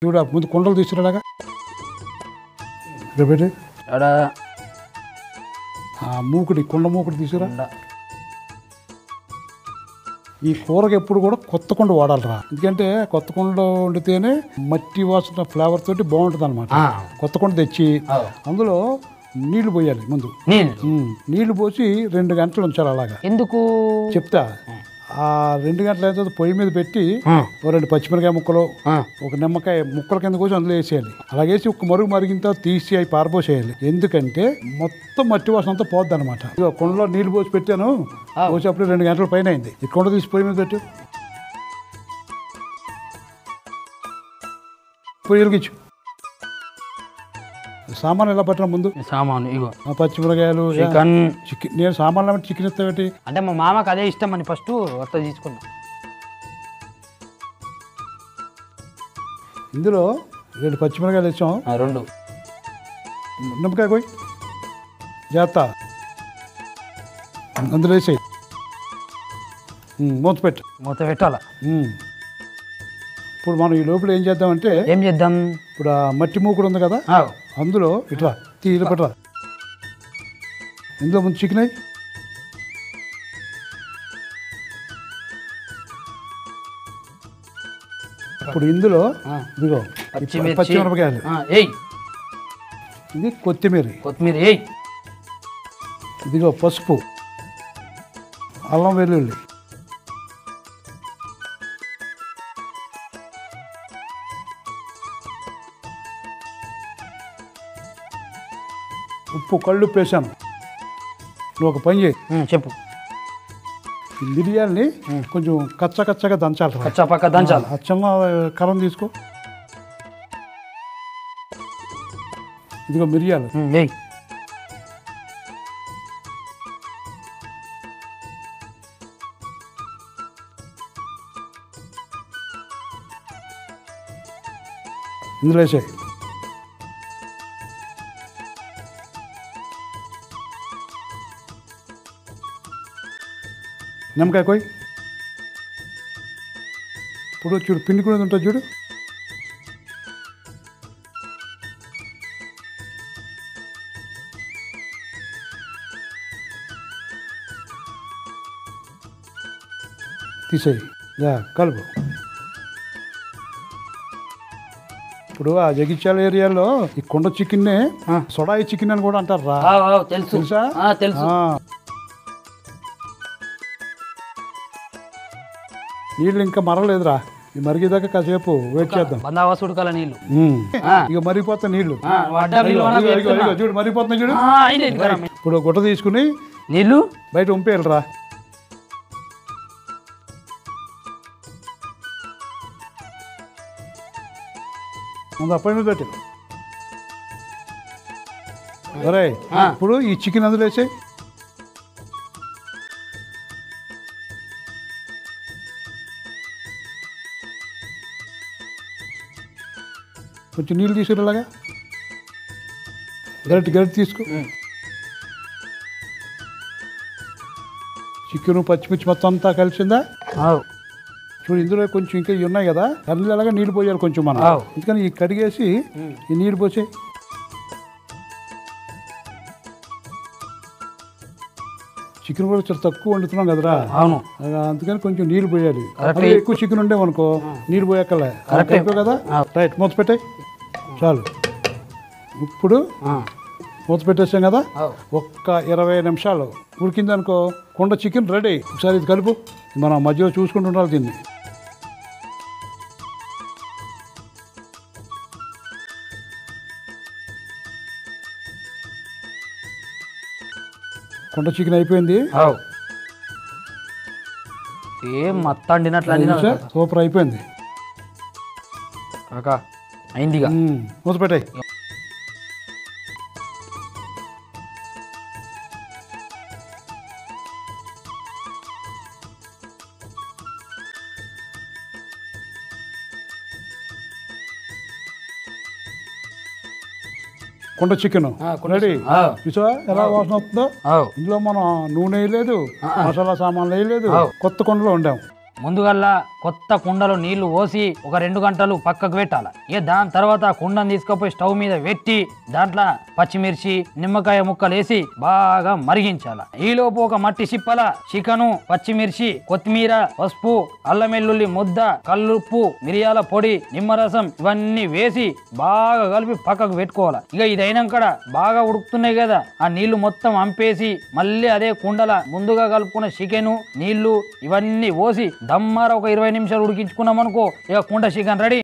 చూడు ఆ ముందు కుండలు తీసుకురాగా ఇక్కడ పెట్టి ఎడా ఆ మూకుడి కుండ మూకుడి తీసుకురా ఉండ. ఈ కూరకి ఎప్పుడు కూడా కొత్త కుండ వాడాలిరా ఎందుకంటే కొత్త కుండలో వండితేనే మట్టి వాసన ఫ్లేవర్ తోటి బాగుంటుంది అనమాట ఆ, కొత్త కుండ తెచ్చి అవు. అందులో నీళ్లు పోయాలి ముందు నీళ్ళు ఉమ్, నీళ్లు పోసి రెండు గంటలు ఉంచాలి అలాగా ఎందుకు చెప్తా ఆ రెండు గంటల అయిన తర్వాత పొయ్యి మీద పెట్టి ఆ, ఓ రెండు పచ్చిమిరకాయ ముక్కలు ఆ, ఒక నిమ్మకాయ ముక్కల కింద కోసి అందులో వేసేయాలి అలాగేసి ఒక మరుగు మరిగిన తర్వాత తీసి అవి పారబోసేయాలి ఎందుకంటే మొత్తం మట్టి వాసన అంతా పోద్ది అనమాట ఇక కుండలో నీళ్లు పోసి పెట్టాను పోసి అప్పుడు రెండు గంటల పైన అయింది ఈ కుండ తీసి పొయ్యి మీద పెట్టు పొయ్యి వెలిగించు సామాన్ ఎలా పట్టిన ముందు ఈ సామాను ఇగో ఆ పచ్చిమిరకాయలు చికెన్ చికెన్ నేను సామాన్లు అంటే చికెన్ ఇస్తావేటి అంటే మా మామకు అదే ఇష్టం అని ఫస్ట్ అత్త తీసుకున్నా ఇందులో రెండు పచ్చిమిరకాయలు వేసాం ఆ, రెండు నిమ్మకాయ పోయి జాగ్రత్త అందులో వేసేయి ఉమ్, మూత పెట్టు మూత పెట్టాల ఉమ్. ఇప్పుడు మనం ఈ లోపల ఏం చేద్దామంటే ఏం చేద్దాం ఇప్పుడు ఆ మట్టి మూకుడు ఉంది కదా ఆ, అందులో ఇట్లా తీరు పెట్టరా ఇందులో ముందు చికెన్ అయ్యి ఇప్పుడు ఇందులో ఆ. ఇదిగో పచ్చిమిర్చి పచ్చిమిరపకాయలు ఆ, ఏయ్ ఇది కొత్తిమీర కొత్తిమీర ఏయ్ ఇదిగో పసుపు అల్లం వెల్లుల్లి ఉప్పు కళ్ళు వేసాను నువ్వు ఒక పని చేయి ఉమ్, చెప్పు ఈ మిరియాల్ని కొంచెం కచ్చ కచ్చగా దంచాలి రా. కచ్చా పక్క దంచాలి ఆ చిన్న కరం తీసుకో ఇదిగో మిరియాలు ఉమ్, ఏయ్ ఇందులో వేసాయి నిమ్మకాయ కోయి ఇప్పుడు చూడు పిండి కూడా ఉంటుంది చూడు తీసేయి యా కలుపు ఇప్పుడు ఆ జగిత్యాల ఏరియాలో ఈ కొండ చికెన్నే ఆ. సొడాయి చికెన్ అని కూడా అంటారు రా ఆ, ఆ, తెలుసు తెలుసా? ఆ, తెలుసు ఆ. నీళ్ళు ఇంకా మరలేదురా ఈ మరిగేదాకా కాసేపు వెయిట్ చేద్దాం బందావాసు ఉడకాల నీళ్ళు ఉమ్. ఆ. ఇక మరిగిపోతా నీళ్ళు ఆ, వడ్డా ఇదిగో, పిల్లవాడా ఇదిగో, ఇదిగో, పెడుతున్నా. ఇదిగో, చూడు మరిగిపోతున్నాయి చూడు ఆ, అయినాయి ఇంకా. ఇప్పుడు గుట్ట తీసుకుని నీళ్ళు బయట ఉంపేయాలిరా ముందు అప్పటి మీద పెట్టు సరే ఆ. ఇప్పుడు ఈ చికెన్ అందులో వేసేయి కొంచెం నీళ్ళు తీసుకురాలాగా గరిటె గరిటె తీసుకో ఉమ్. చికెన్ పచ్చిమిర్చి మొత్తం అంతా కలిసిందా ఆవు. చూడు ఇందులో కొంచెం ఇంకా ఇవి ఉన్నాయి కదా కర్రీలాగా నీళ్ళు పోయాలి కొంచెం మనం ఆవ్. అందుకని ఈ కడిగేసి ఈ నీళ్ళు పోసే చికెన్ కూడా చాలా తక్కువ వండుతున్నాం కదరా అవును ఆ, అందుకని కొంచెం నీళ్ళు పోయాలి కరెక్ట్. అదే ఎక్కువ చికెన్ ఉండేవనుకో నీళ్ళు పోయాకలే కరెక్ట్. అయిపోయి కదా రైట్ మూత పెట్టాయి చాలు ఇప్పుడు ఆ, మూత పెట్టేసాం కదా ఆవు. ఒక్క ఇరవై నిమిషాలు ఉడికిందనుకో కుండ చికెన్ రెడీ ఒకసారి ఇది కలుపు మనం మధ్యలో చూసుకుంటూ ఉండాలి దీన్ని కుండ చికెన్ అయిపోయింది ఆవు. ఏం మత్త అండినట్లు అండినా చూసా? సూపర్ అయిపోయింది కాకా అయిందిగా మ్మ్. మూత పెట్టాయి కుండ చికెన్ ఆ, కుండ రెడీ ఆ. చూసా ఎలా వాసన వస్తుందో ఆవు. ఇందులో మనం నూనె వేయలేదు మసాలా సామాన్లు వేయలేదు ఆవ్. కొత్త కుండలో వండాం ముందుగల్లా కొత్త కుండలో నీళ్లు పోసి ఒక రెండు గంటలు పక్కకు పెట్టాలి ఇక దాని తర్వాత ఆ కుండను తీసుకుపోయి స్టవ్ మీద పెట్టి దాంట్లో పచ్చిమిర్చి నిమ్మకాయ ముక్కలు వేసి బాగా మరిగించాల ఈలోపు ఒక మట్టి సిప్పల చికెను పచ్చిమిర్చి కొత్తిమీర పసుపు అల్లం వెల్లుల్లి ముద్ద కల్లుప్పు మిరియాల పొడి నిమ్మరసం ఇవన్నీ వేసి బాగా కలిపి పక్కకు పెట్టుకోవాలి ఇక ఇది అయినాక బాగా ఉడుకుతున్నాయి కదా ఆ నీళ్లు మొత్తం అంపేసి మళ్ళీ అదే కుండల ముందుగా కలుపుకున్న చికెను నీళ్లు ఇవన్నీ పోసి దమ్మార ఒక ఇరవై నిమిషాలు ఉడికించుకున్నాం అనుకో ఇక కుండ చికెన్ రెడీ